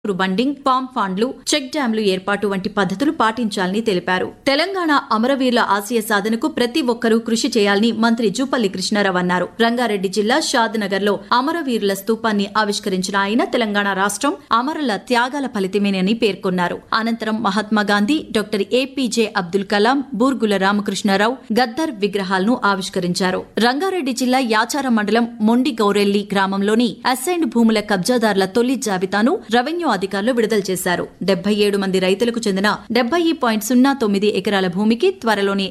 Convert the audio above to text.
bonding farm ఫాండ్లు check డ్యాంలు ఏర్పాటు వంటి పద్ధతులు పాటించాలని తెలిపారు తెలంగాణ అమరవీరుల ఆశయ సాధనకు ప్రతి ఒక్కరూ కృషి చేయాలని మంత్రి జూపల్లి కృష్ణారావు అన్నారు రంగారెడ్డి జిల్లా షాద్ నగర్ లో అమరవీరుల స్తూపాన్ని ఆవిష్కరించిన ఆయన తెలంగాణ రాష్ట్రం అమరుల త్యాగాల ఫలితమేనని పేర్కొన్నారు అనంతరం మహాత్మా గాంధీ డాక్టర్ ఏపీజే అబ్దుల్ కలాం బూర్గుల రామకృష్ణారావు గద్దర్ విగ్రహాలను ఆవిష్కరించారు రంగారెడ్డి జిల్లా యాచారం మండలం మొండి గౌరెల్లి గ్రామంలోని అసైన్డ్ భూముల కబ్జాదారుల తొలి జాబితాను రెవెన్యూ అధికారులు విడుదల చేశారు డెబ్బై ఏడు మంది రైతులకు చెందిన డెబ్బై పాయింట్ సున్నా తొమ్మిది ఎకరాల భూమికి త్వరలోనే